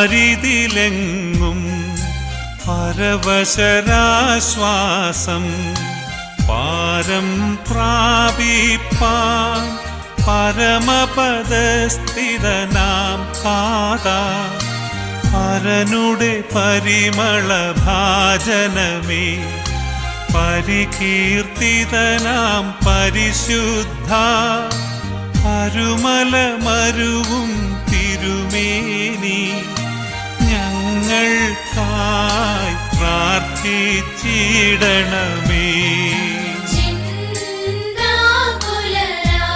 പാരിതിലെങ്ങും പരവശരാശ്വാസം പാരം പ്രാപിപ്പാൻ പരമപദസ്ഥിതനാം കാതാ പരനുടെ പരിമള ഭാജനമേ പരികീർത്തിതനാം പരിശുദ്ധ അരുമല മരുവും തിരുമേനി ഞങ്ങൾക്കായി പ്രാർത്ഥിച്ചിടണമേ ചിന്താകുലരാ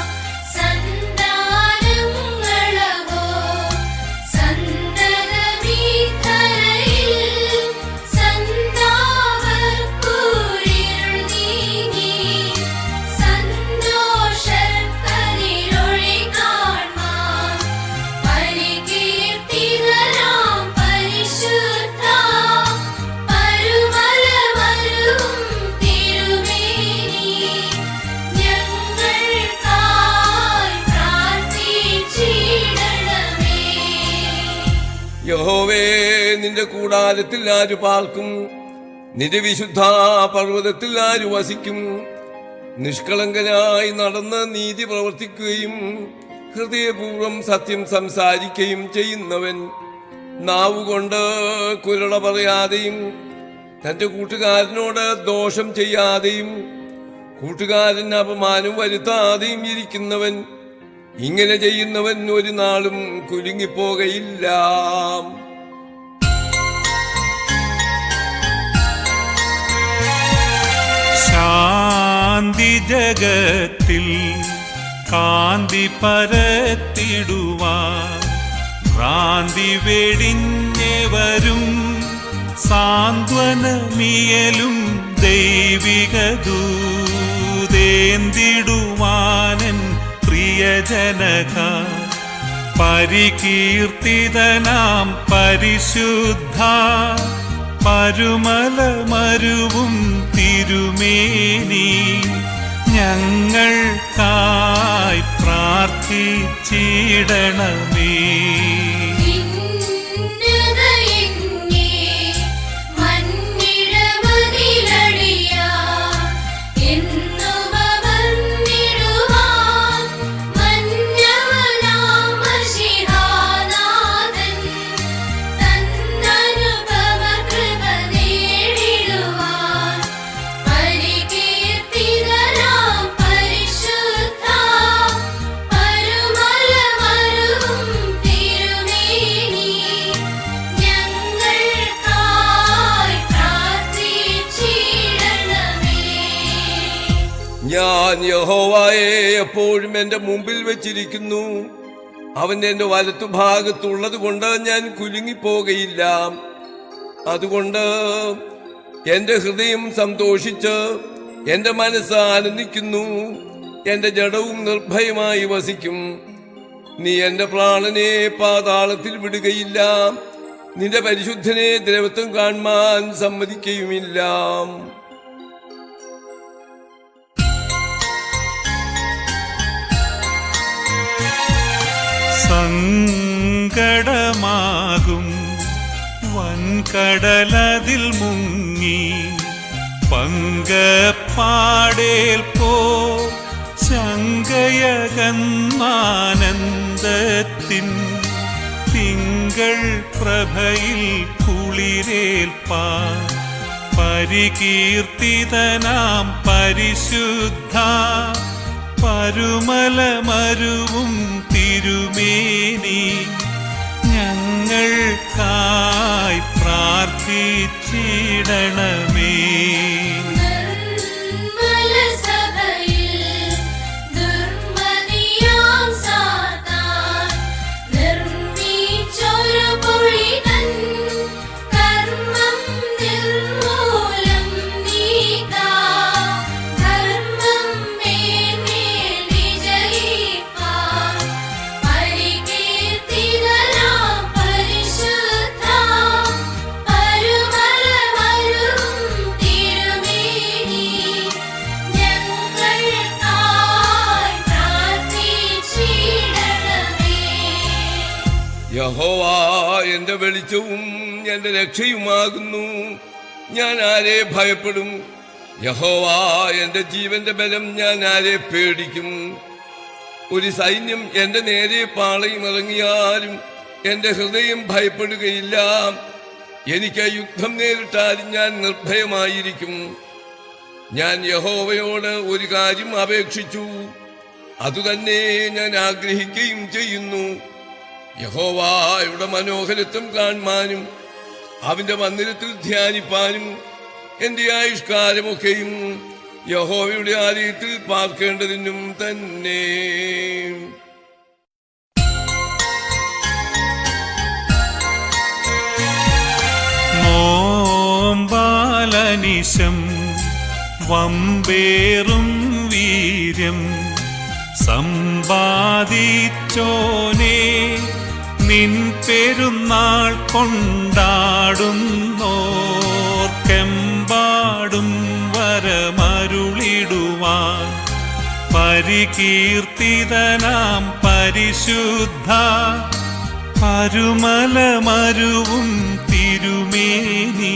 സന്താനങ്ങളവോ സന്തതമീധരയിൽ സന്താവർക്കുരിരുൾ നീങ്ങി സന്തോഷക്കതിരൊളി കാൺമാൻ പരികീർത്തിതരാം പരിശുദ്ധ പരുമലമരും തിരുമേനി ഞങ്ങൾക്കായി പ്രാർത്ഥിച്ചിടണമേ യഹോവേ നിന്റെ കൂടാരത്തിൽ ആര് പാർക്കും നിന്റെ വിശുദ്ധ പർവ്വതത്തിൽ ആര് വസിക്കും നിഷ്കളങ്കനായി നടന്ന് നീതി പ്രവർത്തിക്കുകയും ഹൃദയപൂർവ്വം സത്യം സംസാരിക്കുകയും ചെയ്യുന്നവൻ നാവുകൊണ്ട് കുരള പറയാതെയും തന്റെ കൂട്ടുകാരനോട് ദോഷം ചെയ്യാതെയും കൂട്ടുകാരൻ അപമാനം വരുത്താതെയും ഇരിക്കുന്നവൻ ഇങ്ങനെ ചെയ്യുന്നവൻ ഒരു നാളും കുലുങ്ങിപ്പോകയില്ല ശാന്തി ജഗത്തിൽ കാന്തി പരത്തിടുവാൻ ഭ്രാന്തി വെടിഞ്ഞവരും സാന്ത്വനമിയലും ദൈവിക ദൂതേന്തിടുവാനൻ പ്രിയജനക പരികീർത്തിതനാം പരിശുദ്ധ പരുമല മരുവും തിരുമേനി ഞങ്ങൾക്കായി പ്രാർത്ഥിച്ചിടണമേ ഇന്നതയെങ്ങേ മന്നിടമതിലടിയാ എന്നുവ വന്നിടുവാൻ മന്നവനാമശിഹാനാഥൻ തന്നനുപമ കൃപ നേടിടുവാൻ പരികീർത്തിതരാം പരിശുദ്ധ പരുമലമരും തിരുമേനി ഞങ്ങൾക്കായി പ്രാർത്ഥിച്ചിടണമേ ഞാൻ യഹോവായെ എപ്പോഴും എന്റെ മുമ്പിൽ വെച്ചിരിക്കുന്നു അവൻ എന്റെ വലത്തുഭാഗത്തുള്ളത് കൊണ്ട് ഞാൻ കുലുങ്ങിപ്പോകയില്ല അതുകൊണ്ട് എന്റെ ഹൃദയം സന്തോഷിച്ച് എന്റെ മനസ്സ് ആനന്ദിക്കുന്നു എന്റെ ജഡവും നിർഭയമായി വസിക്കും നീ എന്റെ പ്രാണനെ പാതാളത്തിൽ വിടുകയില്ല നിന്റെ പരിശുദ്ധനെ ദ്രവത്വം കാണുവാൻ സമ്മതിക്കുകയുമില്ല സങ്കടമാകും വൻകടലതിൽ മുങ്ങി പങ്കപ്പാടേൽ പോ ശങ്കയകന്മാനന്ദത്തിൻ തിങ്കൾ പ്രഭയിൽ കുളിരേൽപ്പാൻ പരികീർത്തിതനാം പരിശുദ്ധ പരുമലമരുവും തിരുമേനി ഞങ്ങൾക്കായി പ്രാർത്ഥിച്ചിടണമേ നിർമ്മല സഭയിൽ ദുർമതിയാം സാത്താൻ നിർമ്മിച്ചൊരു പൊളിതൻ കർമ്മം നിർമൂലം നീക്കാം ധർമ്മം മേന്മേൽ വിജയിപ്പാൻ പരികീർത്തിതനാം പരിശുദ്ധ പരുമലമരും യഹോവ എന്റെ വെളിച്ചവും എന്റെ രക്ഷയുമാകുന്നു ഞാൻ ആരെ ഭയപ്പെടും യഹോവ എന്റെ ജീവന്റെ ബലം ഞാൻ ആരെ പേടിക്കും ഒരു സൈന്യം എന്റെ നേരെ പാളയും ഇറങ്ങിയാലും എന്റെ ഹൃദയം ഭയപ്പെടുകയില്ല എനിക്ക് യുദ്ധം നേരിട്ടാലും ഞാൻ നിർഭയമായിരിക്കും ഞാൻ യഹോവയോട് ഒരു കാര്യം അപേക്ഷിച്ചു അതുതന്നെ ഞാൻ ആഗ്രഹിക്കുകയും ചെയ്യുന്നു യഹോവായുടെ മനോഹരത്വം കാണുവാനും അവന്റെ മന്ദിരത്തിൽ ധ്യാനിപ്പാനും എന്റെ ആയുഷ്കാലമൊക്കെയും യഹോവയുടെ ആലയത്തിൽ പാർക്കേണ്ടതിനും തന്നെ നോമ്പാലനിശം വമ്പേറും വീര്യം സമ്പാദിച്ചോനെ നിൻ പെരുന്നാൾ കൊണ്ടാടുന്നോർക്കെമ്പാടും വരമരുളിടുവാൻ പരികീർത്തിതനാം പരിശുദ്ധ പരുമലമരുവും തിരുമേനി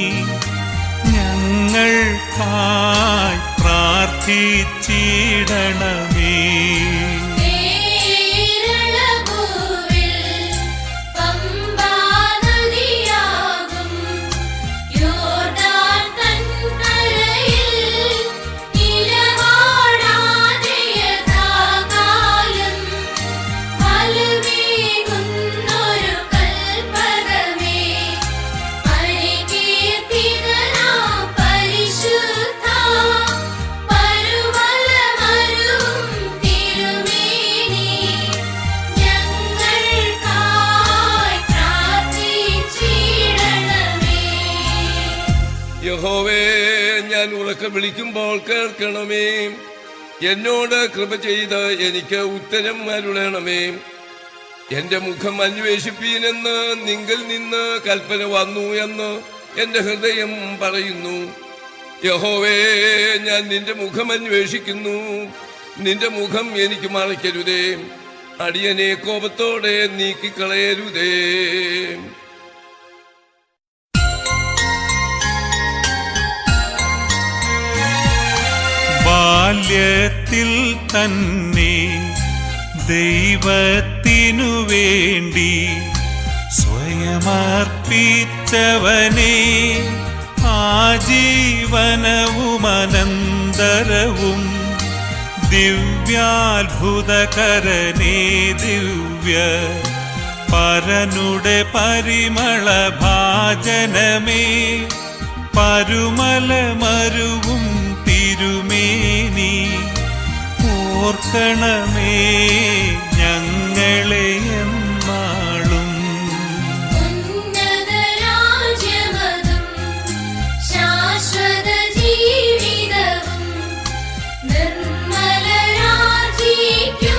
ഞങ്ങൾക്കായി പ്രാർത്ഥിച്ചിടണമേ കേരളഭൂവിൽ പമ്പാനദിയാകും യോർദാൻ തൻകരയിൽ നിലവാടാതെ യഥാകാലം ഫലമേകുന്നൊരു കൽപ്പകമേ പരികീർത്തിതനാം പരിശുദ്ധ പരുമലമരുവും തിരുമേനി ഞങ്ങൾക്കായി പ്രാർത്ഥിച്ചിടണമേ യഹോവേ ഞാൻ ഉറക്കം വിളിക്കുമ്പോൾ കേൾക്കണമേ എന്നോട് കൃപ ചെയ്ത് എനിക്ക് ഉത്തരം അരുളണമേ എന്റെ മുഖം അന്വേഷിപ്പീനെന്ന് നിങ്കിൽ നിന്ന് കൽപ്പന വന്നു എന്ന് എന്റെ ഹൃദയം പറയുന്നു യഹോവേ ഞാൻ നിന്റെ മുഖം അന്വേഷിക്കുന്നു നിന്റെ മുഖം എനിക്ക് മറയ്ക്കരുതേ അടിയനെ കോപത്തോടെ നീക്കിക്കളയരുതേ ബാല്യത്തിൽ തന്നെ ദൈവത്തിനു വേണ്ടി സ്വയമർപ്പിച്ചവനെ ആജീവനവുമനന്തരവും ദിവ്യാത്ഭുതകരനേ ദിവ്യ പരനുടെ പരിമള ഭാജനമേ പരുമലമരുവും തിരുമേനി ഓർക്കണമേ ഞങ്ങളെ എന്നാളും ഉന്നതരാജ്യമതും ശാശ്വത ജീവിതവും നിർമ്മലരാജിക്കും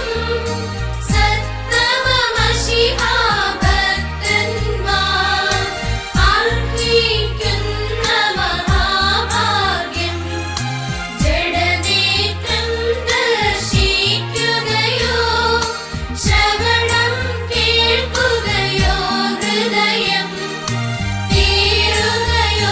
സത്തമമശിഹാഭക്തന്മാർ അർഹിക്കുന്ന മഹാഭാഗ്യം ജഡനേത്രം ദർശിക്കുകയോ ശ്രവണം കേൾക്കുകയോ ഹൃദയം തീരുകയോ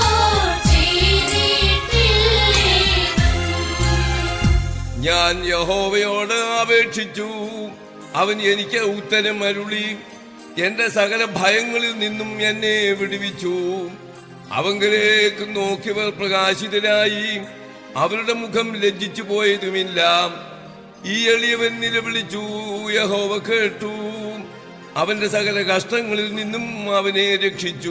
ചെയ്തിട്ടില്ലേതും ഞാൻ യഹോവയോട് അപേക്ഷിച്ചു അവൻ എനിക്ക് ഉത്തരം അരുളി എന്റെ സകല ഭയങ്ങളിൽ നിന്നും എന്നെ വിടുവിച്ചു അവങ്കിലേക്ക് നോക്കിയവർ പ്രകാശിതരായി അവരുടെ മുഖം ലജ്ജിച്ചു പോയതുമില്ല ഈ എളിയവൻ നിലവിളിച്ചു യഹോവ കേട്ടു അവന്റെ സകല കഷ്ടങ്ങളിൽ നിന്നും അവനെ രക്ഷിച്ചു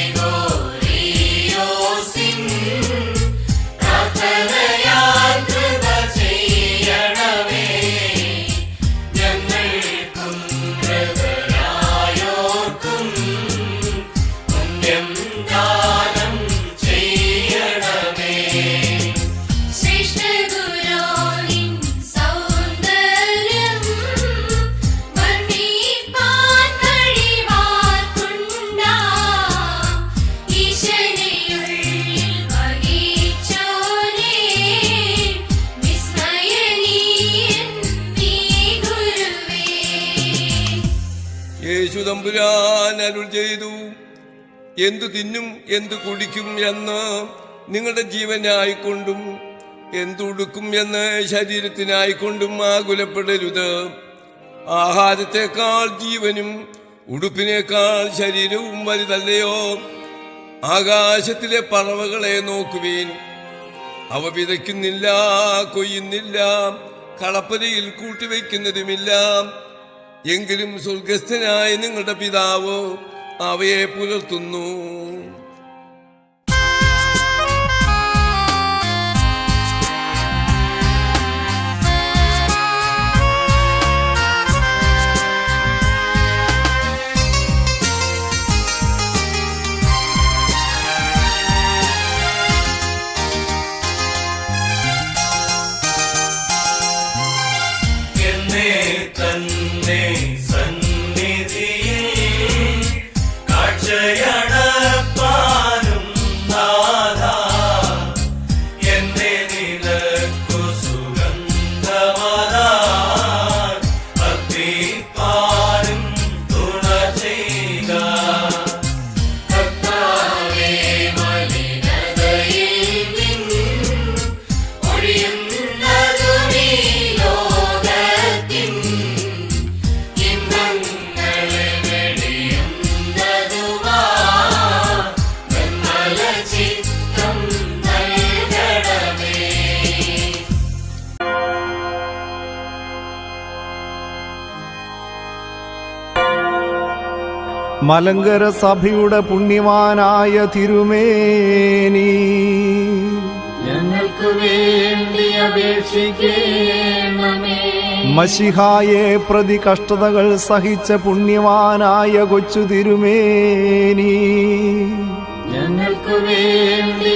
പ്രാർത്ഥനയാൽ തമ്പുരാൻ അരുൾ ചെയ്തു എന്തു തിന്നും എന്തു കുടിക്കും എന്ന് നിങ്ങളുടെ ജീവനായിക്കൊണ്ടും എന്തുടുക്കും എന്ന് ശരീരത്തിനായിക്കൊണ്ടും ആകുലപ്പെടരുത് ആഹാരത്തെക്കാൾ ജീവനും ഉടുപ്പിനേക്കാൾ ശരീരവും വലുതല്ലയോ ആകാശത്തിലെ പറവകളെ നോക്കുവീൻ അവ വിതയ്ക്കുന്നില്ല കൊയ്യുന്നില്ല കളപ്പരയിൽ കൂട്ടിവെക്കുന്നതുമില്ല എങ്കിലും സ്വർഗസ്ഥനായ നിങ്ങളുടെ പിതാവ് അവയെ പുലർത്തുന്നു എന്നെ തന്നെ സന്നിധിയിൽ കാഴ്ചയടപ്പാനും നാഥാ എന്നെ നിനക്കു സുഗന്ധമതാൻ അർപ്പിപ്പാനും തുണ ചെയ്യുക കർത്താവേ മലിനതയിൽ നിന്നും ഒഴിയുന്നതുമീ ലോകത്തിൻ ഇമ്പങ്ങളെ വെടിയുന്നതുമാ നിർമ്മല ചിത്തം നൽകണമേ മലങ്കര സഭയുടെ പുണ്യവാനായ തിരുമേനി ഞങ്ങൾക്ക് വേണ്ടി അപേക്ഷിക്കണമേ മഷിഹായെ പ്രതി കഷ്ടതകൾ സഹിച്ച പുണ്യവാനായ കൊച്ചു തിരുമേനി ഞങ്ങൾക്ക് വേണ്ടി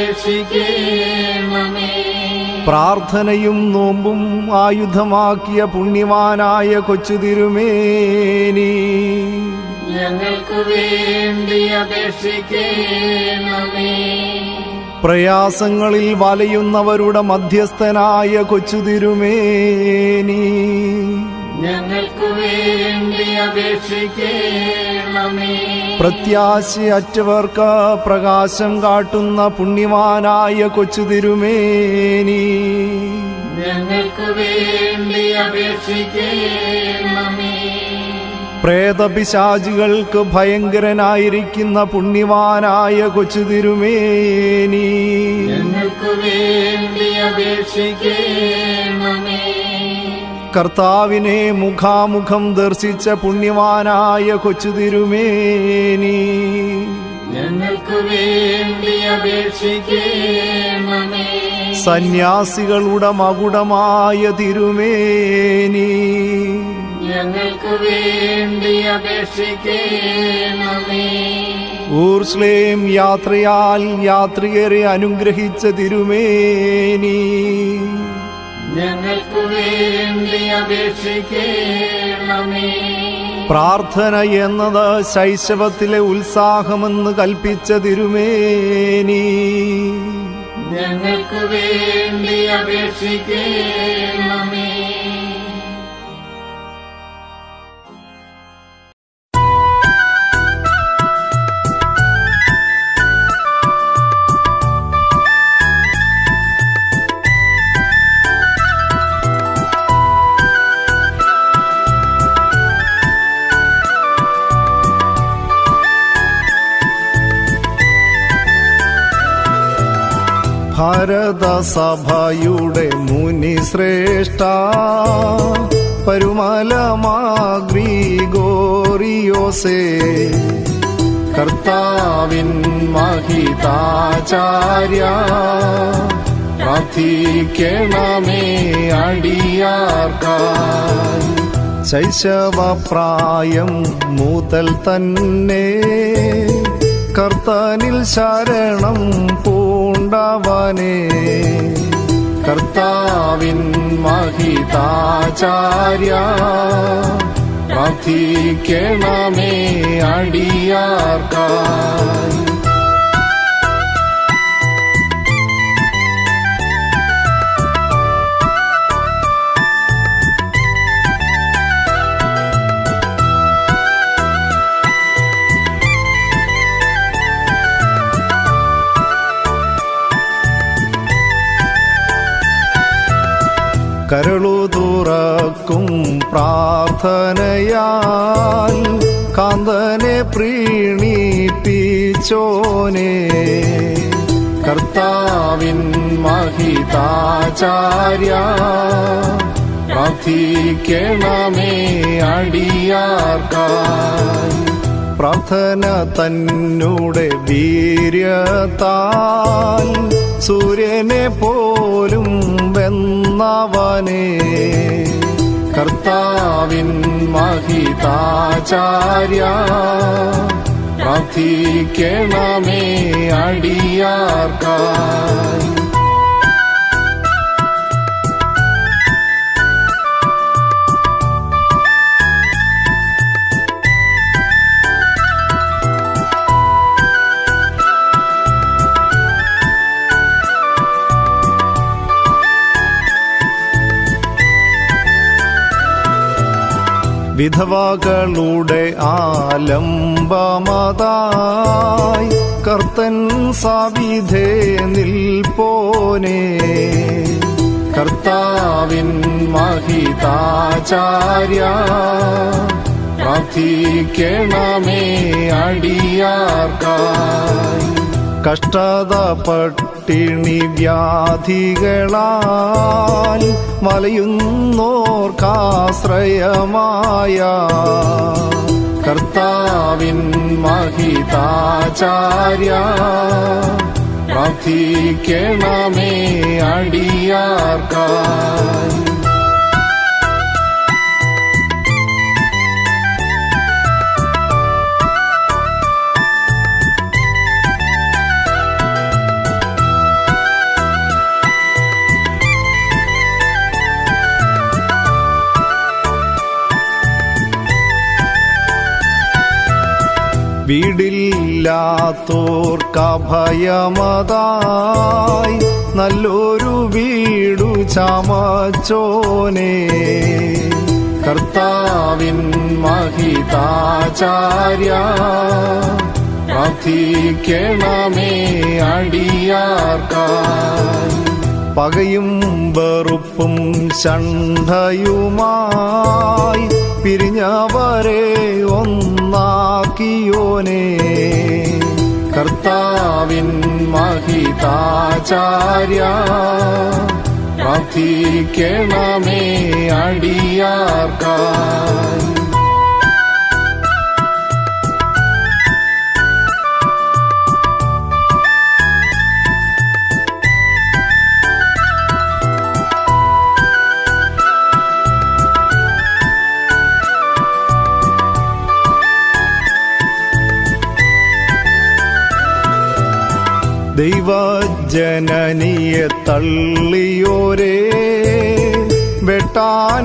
അപേക്ഷിക്കണമേ പ്രാർത്ഥനയും നോമ്പും ആയുധമാക്കിയ പുണ്യവാനായ കൊച്ചു തിരുമേനി ഞങ്ങൾക്ക് വേണ്ടി അപേക്ഷിക്കണമേ പ്രയാസങ്ങളിൽ വലയുന്നവരുടെ മധ്യസ്ഥനായ കൊച്ചു തിരുമേനി ഞങ്ങൾക്ക് വേണ്ടി അപേക്ഷിക്കണമേ പ്രത്യാശയറ്റവർക്ക് പ്രകാശം കാട്ടുന്ന പുണ്യവാനായ കൊച്ചു തിരുമേനി ഞങ്ങൾക്ക് വേണ്ടി അപേക്ഷിക്കണമേ പ്രേതപിശാചികൾക്ക് ഭയങ്കരനായിരിക്കുന്ന പുണ്യവാനായ കൊച്ചു തിരുമേനി ഞങ്ങൾക്ക് വേണ്ടി അപേക്ഷിക്കണമേ കർത്താവിനെ മുഖാമുഖം ദർശിച്ച പുണ്യവാനായ കൊച്ചു തിരുമേനി ഞങ്ങൾക്ക് വേണ്ടി അപേക്ഷിക്കണമേ സന്യാസികളുടെ മകുടമായ തിരുമേനി ഞങ്ങൾക്ക് വേണ്ടി അപേക്ഷിക്കണമേ ഊർസ്ലേം യാത്രയാൽ യാത്രികരെ അനുഗ്രഹിച്ച തിരുമേനി ഞങ്ങൾക്ക് വേണ്ടി അപേക്ഷിക്കണമേ പ്രാർത്ഥന എന്നത് ശൈശവത്തിലെ ഉത്സാഹമെന്ന് കൽപ്പിച്ച തിരുമേനി ഞങ്ങൾക്ക് വേണ്ടി അപേക്ഷിക്കണമേ ഭാരതസഭയുടെ മുനി ശ്രേഷ്ഠ പരുമലമാഗ്രിഗോറിയോസേ കർത്താവിൻ മഹിതാചാര്യ പ്രാർത്ഥിക്കണമേ അടിയാർക്കായി ശൈശവപ്രായം മുതൽ തന്നെ കർത്തനിൽ ശരണം പൂണ്ടവനെ കർത്താവിൻ മഹിതാചാര്യ പ്രാർത്ഥിക്കണമേ അടിയാർക്കായി കരളു തുറക്കും പ്രാർത്ഥനയാൽ കാന്തനെ പ്രീണിപ്പിച്ചോനെ കർത്താവിൻ മഹിതാചാര്യ പ്രാർത്ഥിക്കണമേ അടിയാർക്കായി പ്രാർത്ഥന തന്നൂടെ വീര്യത്താൽ സൂര്യനെ പോലും വെന്നവനെ കർത്താവിൻ മഹിതാചാര്യ പ്രാർത്ഥിക്കണമേ അടിയാർക്കായി വിധവകളുടെ ആലംബമതായി കർത്തൻ സവിധേ നിൽപ്പോനെ കർത്താവിൻ മഹിതാചാര്യ പ്രാർത്ഥിക്കണമേ അടിയാർക്കായി കഷ്ടത പട്ടിണി വ്യാധികളാൽ വലയുന്നോർക്കാശ്രയമായ കർത്താവിൻ മഹിതാചാര്യ പ്രാർത്ഥിക്കണമേ അടിയാർക്കായി വീടില്ലാത്തോർക്കഭയമതായി നല്ലൊരു വീടു ചമച്ചോനെ കർത്താവിൻ മഹിതാചാര്യ പ്രാർത്ഥിക്കണമേ അടിയാർക്കായി പകയും വെറുപ്പും ശണ്ഠയുമായി പിരിഞ്ഞവരെ ഒന്നാക്കിയോനെ കർത്താവിൻ മഹിതാചാര്യ പ്രാർത്ഥിക്കണമേ അടിയാർക്കായി ദൈവജനനിയെ തള്ളിയോരേ വെട്ടാൻ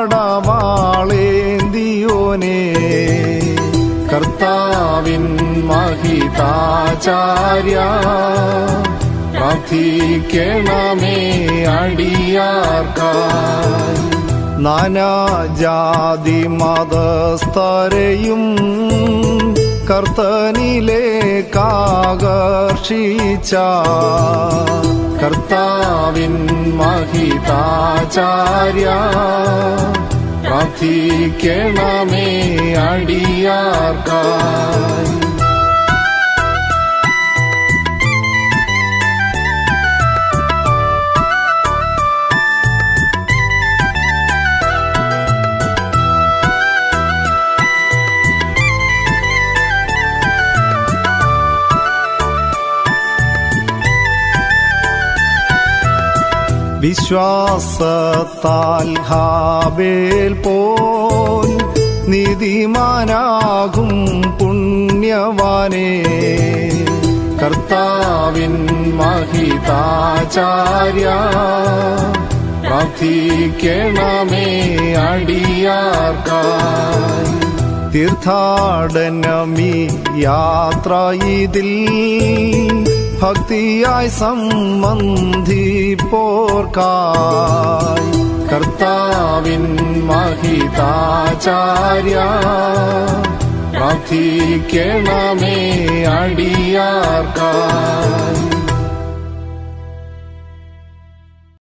പടവാളേന്തിയോനെ കർത്താവിൻ മഹിതാചാര്യ പ്രാർത്ഥിക്കണമേ അടിയാർക്കായി നാനാജാതി മതസ്ഥരെയും കർത്തനിലേക്കാകർഷിച്ച കർത്താവിൻ മഹിതാചാര്യ പ്രാർത്ഥിക്കണമേ അടിയാർക്കായി വിശ്വാസത്താൽ ഹാബേൽ പോൽ നീതിമാനാകും പുണ്യവാനേ കർത്താവിൻ മഹിതാചാര്യ പ്രാർത്ഥിക്കണമേ അടിയാർക്കായി തീർത്ഥാടനമീ യാത്ര ഇതിൽ ഭക്തിയായി സംബന്ധിപ്പോർക്കായി കർത്താവിൻ മഹിതാചാര്യ പ്രാർത്ഥിക്കണമേ അടിയാർക്കായി